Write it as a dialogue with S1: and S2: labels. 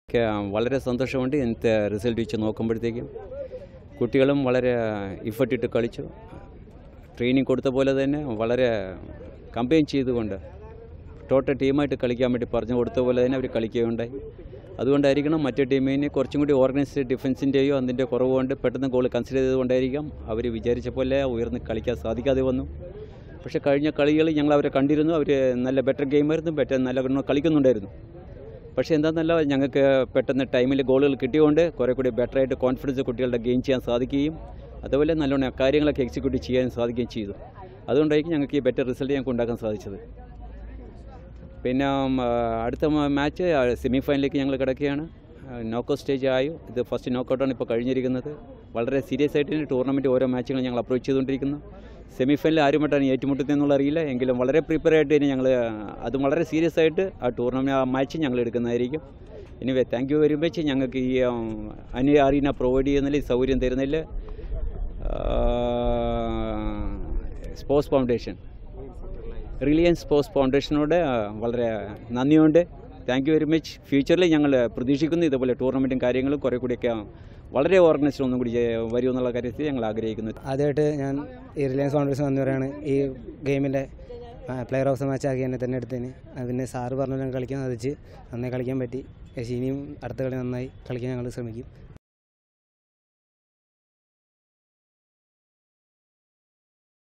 S1: ഒക്കെ വളരെ സന്തോഷമുണ്ട് ഇന്നത്തെ റിസൾട്ട് വെച്ച് നോക്കുമ്പോഴത്തേക്കും കുട്ടികളും വളരെ ഇഫർട്ട് ഇട്ട് കളിച്ചു ട്രെയിനിങ് കൊടുത്ത പോലെ തന്നെ വളരെ കമ്പയിൻ ചെയ്തുകൊണ്ട് ടോട്ടൽ ടീമായിട്ട് കളിക്കാൻ വേണ്ടി പറഞ്ഞു കൊടുത്ത പോലെ തന്നെ അവർ കളിക്കുകയുണ്ടായി അതുകൊണ്ടായിരിക്കണം മറ്റേ ടീമിന് കുറച്ചും കൂടി ഓർഗനൈസ്ഡ് ഡിഫൻസിൻ്റെയോ അതിൻ്റെ കുറവ് കൊണ്ട് പെട്ടെന്ന് ഗോൾ കൺസിഡർ ചെയ്തുകൊണ്ടായിരിക്കാം അവർ വിചാരിച്ച പോലെ ഉയർന്ന് കളിക്കാൻ സാധിക്കാതെ വന്നു പക്ഷേ കഴിഞ്ഞ കളികൾ ഞങ്ങൾ അവരെ കണ്ടിരുന്നു അവർ നല്ല ബെറ്റർ ഗെയിമായിരുന്നു ബെറ്റർ നല്ല ഗുണം കളിക്കുന്നുണ്ടായിരുന്നു പക്ഷേ എന്താണെന്നല്ല ഞങ്ങൾക്ക് പെട്ടെന്ന് ടൈമിൽ ഗോളുകൾ കിട്ടിയതുകൊണ്ട് കുറേ കൂടി ബെറ്ററായിട്ട് കോൺഫിഡൻസ് കുട്ടികളുടെ ഗെയിൻ ചെയ്യാൻ സാധിക്കുകയും അതുപോലെ നല്ലോണം കാര്യങ്ങളൊക്കെ എക്സിക്യൂട്ട് ചെയ്യാൻ സാധിക്കുകയും ചെയ്തു അതുകൊണ്ടായിരിക്കും ഞങ്ങൾക്ക് ഈ ബെറ്റർ റിസൾട്ട് ഞങ്ങൾക്ക് ഉണ്ടാക്കാൻ സാധിച്ചത് പിന്നെ ഉം, ആ, അടുത്ത മ- മാച്ച് സെമി ഫൈനലിലേക്ക് ഞങ്ങൾ കിടക്കുകയാണ് നോക്കൗട്ട് സ്റ്റേജ് ആയി ഇത് ഫസ്റ്റ് നോക്കൗട്ടാണ് ഇപ്പോൾ കഴിഞ്ഞിരിക്കുന്നത് വളരെ സീരിയസ് ആയിട്ട് ടൂർണമെൻറ്റ് ഓരോ മാച്ചുകളും ഞങ്ങൾ അപ്രോച്ച് ചെയ്തുകൊണ്ടിരിക്കുന്നു സെമി ഫൈനലിൽ ആരുമായിട്ടാണ് ഏറ്റുമുട്ടുന്നത് എന്നുള്ള അറിയില്ല എങ്കിലും വളരെ പ്രിപ്പയർ ആയിട്ട് തന്നെ ഞങ്ങൾ അതും വളരെ സീരിയസ് ആയിട്ട് ആ ടൂർണമെൻറ്റ് ആ മാച്ച് ഞങ്ങൾ എടുക്കുന്നതായിരിക്കും anyway thank you very much ഞങ്ങൾക്ക് ഈ ഉം, അനി അറീന പ്രൊവൈഡ് ചെയ്യുന്നതിൽ ഈ സൗകര്യം തരുന്നതിൽ സ്പോർട്സ് ഫൗണ്ടേഷൻ റിലയൻസ് സ്പോർട്സ് ഫൗണ്ടേഷനോട് ആ, വളരെ നന്ദിയുണ്ട് താങ്ക് യു വെരി മച്ച് ഫ്യൂച്ചറിൽ ഞങ്ങൾ പ്രതീക്ഷിക്കുന്നു ഇതുപോലെ ടൂർണമെൻറ്റും കാര്യങ്ങളും കുറേ കൂടിയൊക്കെ വളരെ ഓർഗനൈസ്ഡ് ഒന്നും കൂടി ചെയ്യ- വരുമെന്നുള്ള കാര്യത്തിൽ ഞങ്ങൾ ആഗ്രഹിക്കുന്നു
S2: ആദ്യമായിട്ട് ഞാൻ ഈ റിലയൻസ് ഫൗണ്ടേഷൻ എന്ന് പറയുകയാണ് ഈ ഗെയിമിൻ്റെ പ്ലെയർ ഓഫ് ദ മാച്ച് ആക്കി എന്നെ തന്നെ എടുത്തതിന് അത് പിന്നെ സാറ് പറഞ്ഞു ഞാൻ കളിക്കാൻ സാധിച്ച് നന്നായി കളിക്കാൻ പറ്റി പക്ഷേ ഇനിയും അടുത്ത കളി നന്നായി കളിക്കാൻ ഞങ്ങൾ ശ്രമിക്കും